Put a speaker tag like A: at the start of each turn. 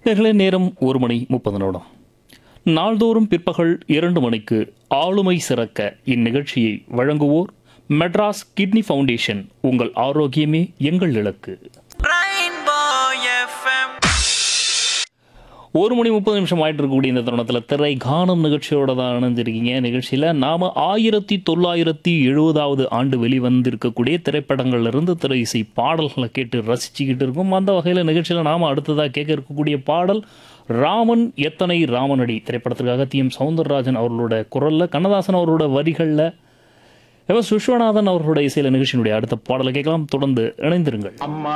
A: நேர்களே நேரம் ஒரு மணி முப்பது நிமிடம் நாள்தோறும் பிற்பகல் இரண்டு மணிக்கு ஆளுமை சிறக்க இந்நிகழ்ச்சியை வழங்குவோர் மெட்ராஸ் கிட்னி ஃபவுண்டேஷன் உங்கள் ஆரோக்கியமே எங்கள் இலக்கு
B: Rainbow FM.
A: ஒரு மணி முப்பது நிமிஷம் ஆயிட்டு இருக்கக்கூடிய இந்த தருணத்தில் திரை காணும் நிகழ்ச்சியோட தான் இணைஞ்சிருக்கீங்க நிகழ்ச்சியில் நாம் ஆயிரத்தி தொள்ளாயிரத்தி எழுபதாவது ஆண்டு வெளிவந்திருக்கக்கூடிய திரைப்படங்கள்ல இருந்து திரை இசை பாடல்களை கேட்டு ரசிச்சுக்கிட்டு இருக்கோம் அந்த வகையில் நிகழ்ச்சியில் நாம் அடுத்ததாக கேட்க இருக்கக்கூடிய பாடல் ராமன் எத்தனை ராமனடி திரைப்படத்திற்காக டி எம் சவுந்தரராஜன் அவர்களோட குரலில் கண்ணதாசன் அவரோட வரிகளில் எம் எஸ் விஸ்வநாதன் அவர்களோட இசையில் நிகழ்ச்சியினுடைய அடுத்த பாடலை கேட்கலாம் தொடர்ந்து இணைந்திருங்கள்